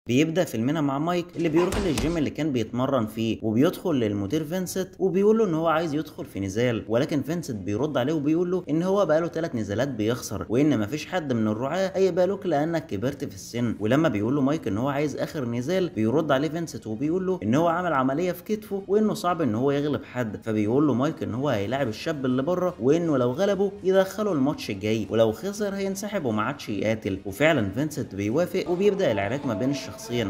بيبدا فيلمنا مع مايك اللي بيروح للجيم اللي كان بيتمرن فيه وبيدخل للمدير فينسنت وبيقول له ان هو عايز يدخل في نزال ولكن فينسنت بيرد عليه وبيقول له ان هو بقاله ثلاث نزالات بيخسر وان مفيش حد من الرعاة هيقبلوك لانك كبرت في السن ولما بيقول له مايك ان هو عايز اخر نزال بيرد عليه فينسنت وبيقول له ان هو عمل عمليه في كتفه وانه صعب ان هو يغلب حد فبيقول له مايك ان هو هيلاعب الشاب اللي بره وانه لو غلبه يدخله الماتش الجاي ولو خسر هينسحب وما عادش يقاتل وفعلا فينسنت بيوافق وبيبدا العراك ما بين الشخصين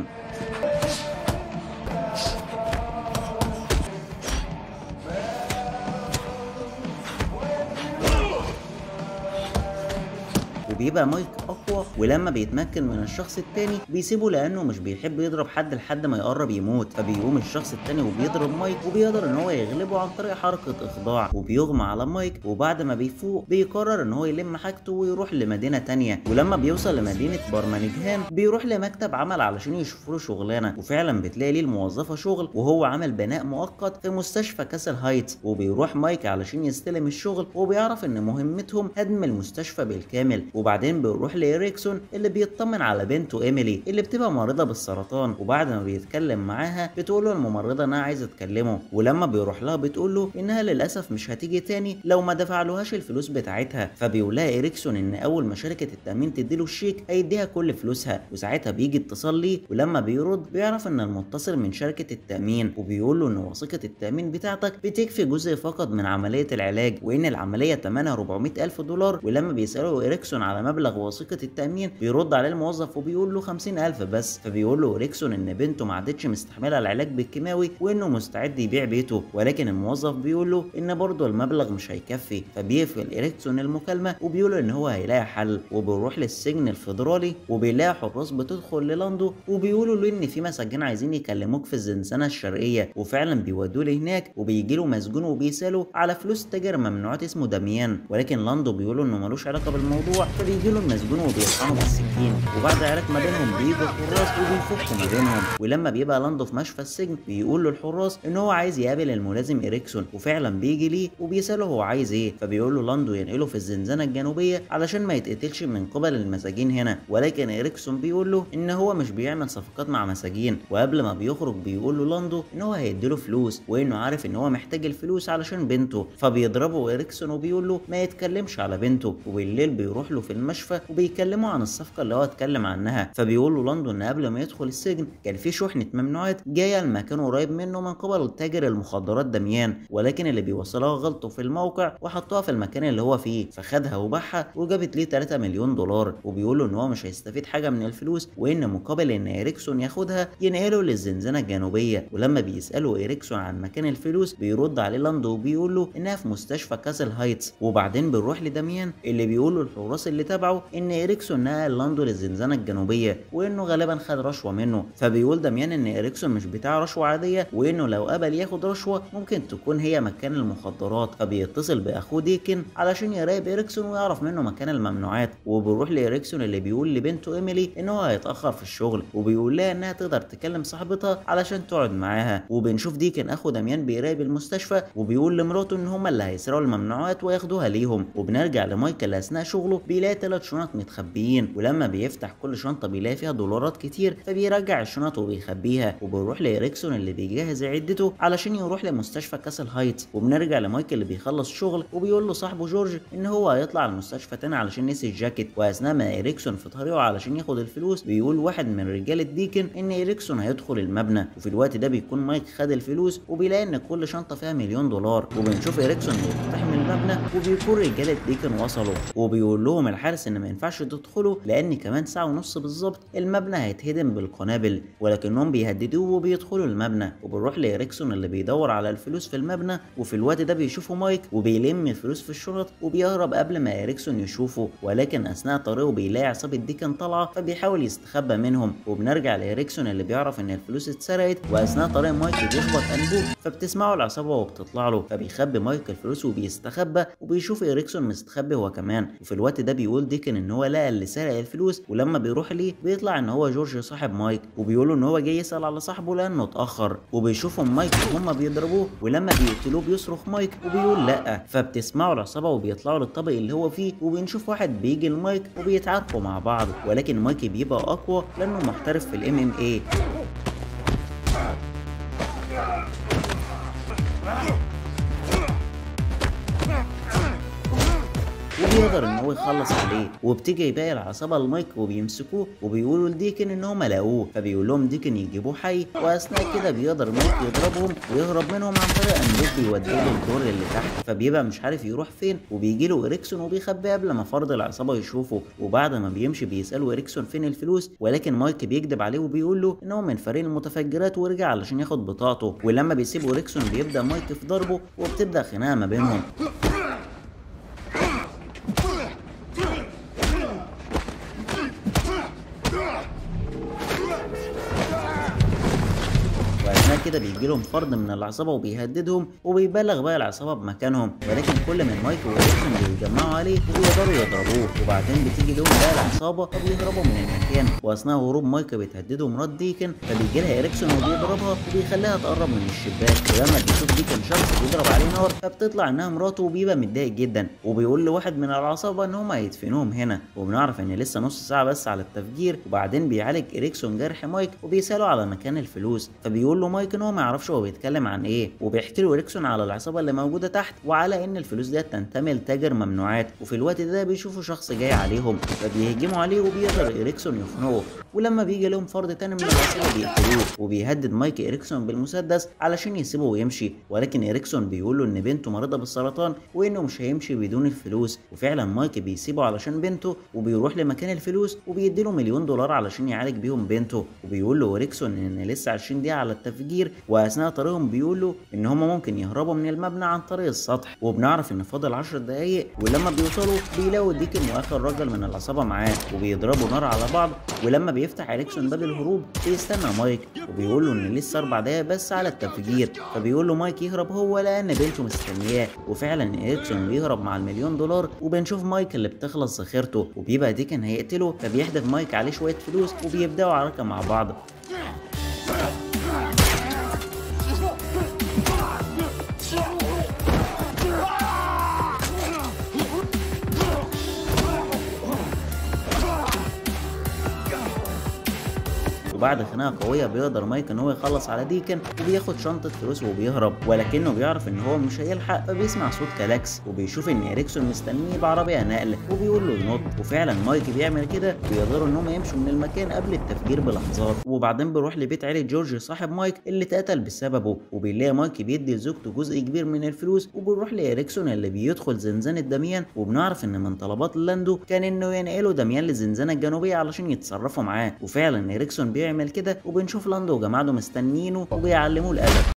وبيبقى مايك اقوى ولما بيتمكن من الشخص التاني بيسيبه لانه مش بيحب يضرب حد لحد ما يقرب يموت فبيقوم الشخص التاني وبيضرب مايك وبيقدر ان هو يغلبه عن طريق حركه اخضاع وبيغمى على مايك وبعد ما بيفوق بيقرر ان هو يلم حاجته ويروح لمدينه تانية ولما بيوصل لمدينه برمنجهام بيروح لمكتب عمل علشان يشوفوا له شغلانه وفعلا بتلاقي ليه الموظفه شغل وهو عامل بناء مؤقت في مستشفى كاسل هايتس وبيروح مايك علشان يستلم الشغل وبيعرف ان مهمتهم هدم المستشفى بالكامل وبعدين بيروح لإريكسون اللي بيطمن على بنته إيميلي اللي بتبقى مريضة بالسرطان وبعد ما بيتكلم معاها بتقول له الممرضة إنها عايزة تكلمه ولما بيروح لها بتقول له إنها للأسف مش هتيجي تاني لو ما دفعلهاش الفلوس بتاعتها فبيقول لها إريكسون إن أول ما شركة التأمين تديله الشيك هيديها كل فلوسها وساعتها بيجي اتصال ليه ولما بيرد بيعرف إن المتصل من شركة التأمين وبيقول له إن وثيقة التأمين بتاعتك بتكفي جزء فقط من عملية العلاج وإن العملية ثمنها 400 ألف دولار ولما بيسأله إريكسون على مبلغ وثيقة التأمين بيرد عليه الموظف وبيقول له 50 ألف بس فبيقول له إريكسون إن بنته ما عادتش مستحملة العلاج بالكيماوي وإنه مستعد يبيع بيته ولكن الموظف بيقول له إن برضه المبلغ مش هيكفي فبيقفل إريكسون المكالمة وبيقول له إن هو هيلاقي حل وبيروح للسجن الفيدرالي وبيلاقي حراس بتدخل للاندو وبيقولوا له إن في مساجين عايزين يكلموك في الزنزانة الشرقية وفعلا بيودوه لهناك وبيجي له مسجون وبيسأله على فلوس تاجر ممنوعات اسمه داميان ولكن لاندو بيقول انه ملوش علاقه بالموضوع فبيجي له المسجون وبيطعنه بالسكين وبعد عراك ما بينهم بيجوا الحراس وبيفكوا ما بينهم ولما بيبقى لاندو في مشفى السجن بيقول للحراس ان هو عايز يقابل الملازم اريكسون وفعلا بيجي ليه وبيساله هو عايز ايه فبيقول له لاندو ينقله في الزنزانه الجنوبيه علشان ما يتقتلش من قبل المساجين هنا ولكن اريكسون بيقول له ان هو مش بيعمل صفقات مع مساجين وقبل ما بيخرج بيقول له لاندو ان هو هيديله فلوس وانه عارف ان هو محتاج الفلوس علشان بنته فبيضربه اريكسون وبيقول له ما يتكلمش على بنته وبالليل بيروح له في المشفى وبيكلموا عن الصفقه اللي هو اتكلم عنها فبيقول له لاندو ان قبل ما يدخل السجن كان في شحنه ممنوعات جايه المكان قريب منه من قبل تاجر المخدرات دميان ولكن اللي بيوصلها غلطه في الموقع وحطوها في المكان اللي هو فيه فخدها وباعها وجابت ليه 3 مليون دولار وبيقول له ان هو مش هيستفيد حاجه من الفلوس وان مقابل ان اريكسون ياخدها ينقله للزنزانه الجنوبيه ولما بيسالوا اريكسون عن مكان الفلوس بيرد عليه لاندو وبيقول له انها في مستشفى كاسل هايتس وبعدين بنروح لداميان اللي بيقول له الحراس اللي تبعه ان اريكسون نقل لاندو للزنزانه الجنوبيه وانه غالبا خد رشوه منه فبيقول داميان ان اريكسون مش بتاع رشوه عاديه وانه لو قبل ياخد رشوه ممكن تكون هي مكان المخدرات فبيتصل باخوه ديكن علشان يراقب اريكسون ويعرف منه مكان الممنوعات وبيروح لاريكسون اللي بيقول لبنته ايميلي ان هو هيتاخر في الشغل وبيقول لها انها تقدر تكلم صاحبتها علشان تقعد معاها وبنشوف ديكن اخو داميان بيراقب المستشفى وبيقول لمراته ان هما اللي هيسرقوا الممنوعات وياخدوها ليهم وبنرجع لمايكل اثناء شغله بيلاقي ثلاث شنط متخبيين ولما بيفتح كل شنطه بيلاقي فيها دولارات كتير فبيرجع الشنط وبيخبيها وبيروح لإريكسون اللي بيجهز عدته علشان يروح لمستشفى كاسل هايتس وبنرجع لمايكل اللي بيخلص شغل وبيقول له صاحبه جورج ان هو هيطلع المستشفى تاني علشان نسي الجاكيت واثناء ما إريكسون في طريقه علشان ياخد الفلوس بيقول واحد من رجاله ديكن ان إريكسون هيدخل المبنى وفي الوقت ده بيكون مايك خد الفلوس وبيلاقي ان كل شنطه فيها مليون دولار وبنشوف إريكسون بيقتحم المبنى وبيكون رجاله ديكن وصلوا وبيقول لهم الحارس ان ما ينفعش تدخلوا لان كمان ساعه ونص بالظبط المبنى هيتهدم بالقنابل ولكنهم بيهددوه وبيدخلوا المبنى وبنروح لإريكسون اللي بيدور على الفلوس في المبنى وفي الوقت ده بيشوفوا مايك وبيلم الفلوس في الشنط وبيهرب قبل ما إريكسون يشوفه ولكن اثناء طريقه بيلاقي عصابه ديكن طالعه فبيحاول يستخبى منهم وبنرجع لإريكسون اللي بيعرف ان الفلوس اتسرقت واثناء طريق مايك بيخبط انبوب فبتسمعه العصابه وبتطلع له فبيخبي مايك الفلوس وبيستخبى وبيشوف إريكسون مستخبي هو كمان وفي الوقت ده بيقول ديكن ان هو لقى اللي سرق الفلوس ولما بيروح ليه بيطلع ان هو جورج صاحب مايك وبيقولوا ان هو جاي يسال على صاحبه لانه اتاخر وبيشوفهم مايك وهم بيضربوه ولما بيقتلوه بيصرخ مايك وبيقول لا فبتسمعوا العصابه وبيطلعوا للطابق اللي هو فيه وبنشوف واحد بيجي المايك وبيتعاركوا مع بعض ولكن مايك بيبقى اقوى لانه محترف في الام ام اي وبيقدر ان هو يخلص عليه وبتيجي باقي العصابه المايك وبيمسكوه وبيقولوا لديكن ان هم لقوه فبيقول لهم ديكن يجيبوه حي واثناء كده بيقدر مايك يضربهم ويهرب منهم عن طريق ان لوك بيوديه له الدور اللي تحت فبيبقى مش عارف يروح فين وبيجي له اريكسون وبيخبيه قبل ما فرد العصابه يشوفه وبعد ما بيمشي بيسالوا اريكسون فين الفلوس ولكن مايك بيكذب عليه وبيقول له ان هو من فريق المتفجرات ورجع علشان ياخد بطاقته ولما بيسيبوا اريكسون بيبدا مايك في ضربه وبتبدا خناقه ما بينهم واثناء كده بيجي لهم فرد من العصابه وبيهددهم وبيبلغ باقي العصابه بمكانهم ولكن كل من مايك وإيريكسون بيتجمعوا عليه وبيقدروا يضربوه وبعدين بتيجي لهم باقي العصابه وبيهربوا من المكان واثناء هروب مايك بتهدده مرات ديكن فبيجي لها إيريكسون وبيضربها وبيخليها تقرب من الشباك ولما بيشوف ديكن شخص بيضرب عليه نار فبتطلع انها مراته وبيبقى متضايق جدا وبيقول لواحد من العصابه ان هم هيدفنوهم هنا وبنعرف ان لسه نص ساعه بس على التفجير وبعدين بيعالج إيريكسون جرح مايك وبيساله على مكان الفلوس فبيقول له مايك ان هو ما يعرفش هو بيتكلم عن ايه وبيحكي له إيريكسون على العصابه اللي موجوده تحت وعلى ان الفلوس ديت تنتمي لتاجر ممنوعات وفي الوقت ده بيشوفوا شخص جاي عليهم فبيهجموا عليه وبيقدر إيريكسون يخنقه ولما بيجي لهم فرد تاني من العصابه بيقتلوه وبيهدد مايك إيريكسون بالمسدس علشان يسيبه ويمشي ولكن إيريكسون بيقول له ان بنته مريضه بالسرطان وانه مش هيمشي بدون الفلوس وفعلا مايك بيسيبه علشان بنته وبيروح لمكان الفلوس وبيديله مليون دولار علشان يعالج بيهم بنته وبيقول له إيريكسون ان لسه 20 دقيقه على التفجير واثناء طريقهم بيقولوا ان هم ممكن يهربوا من المبنى عن طريق السطح وبنعرف ان فاضل 10 دقايق ولما بيوصلوا بيلاقوا ديكن واخر راجل من العصابه معاه وبيضربوا نار على بعض ولما بيفتح إريكسون باب الهروب بيستنى مايك وبيقول له ان لسه اربع دقايق بس على التفجير فبيقول له مايك يهرب هو لان بنته مستنياه وفعلا إريكسون بيهرب مع المليون دولار وبنشوف مايك اللي بتخلص ذخيرته وبيبقى ديكن هيقتله فبيحدف مايك عليه شويه فلوس وبيبداوا عركه مع بعض وبعد خناقه قويه بيقدر مايك ان هو يخلص على ديكن وبياخد شنطه فلوس وبيهرب ولكنه بيعرف ان هو مش هيلحق فبيسمع صوت كلاكس وبيشوف ان اريكسون مستنيه بعربيه نقل وبيقول له ينط وفعلا مايك بيعمل كده بيقدروا ان هم يمشوا من المكان قبل التفجير بلحظات وبعدين بيروح لبيت عيله جورج صاحب مايك اللي اتقتل بسببه وبيلاقي مايك بيدي لزوجته جزء كبير من الفلوس وبيروح لاريكسون اللي بيدخل زنزانه داميان وبنعرف ان من طلبات لاندو كان انه ينقلوا داميان للزنزانه الجنوبيه علشان يتصرفوا معاه وفعلا اريكسون بيعمل كده وبنشوف لاندو وجماعته مستنيينه وبيعلموه الادب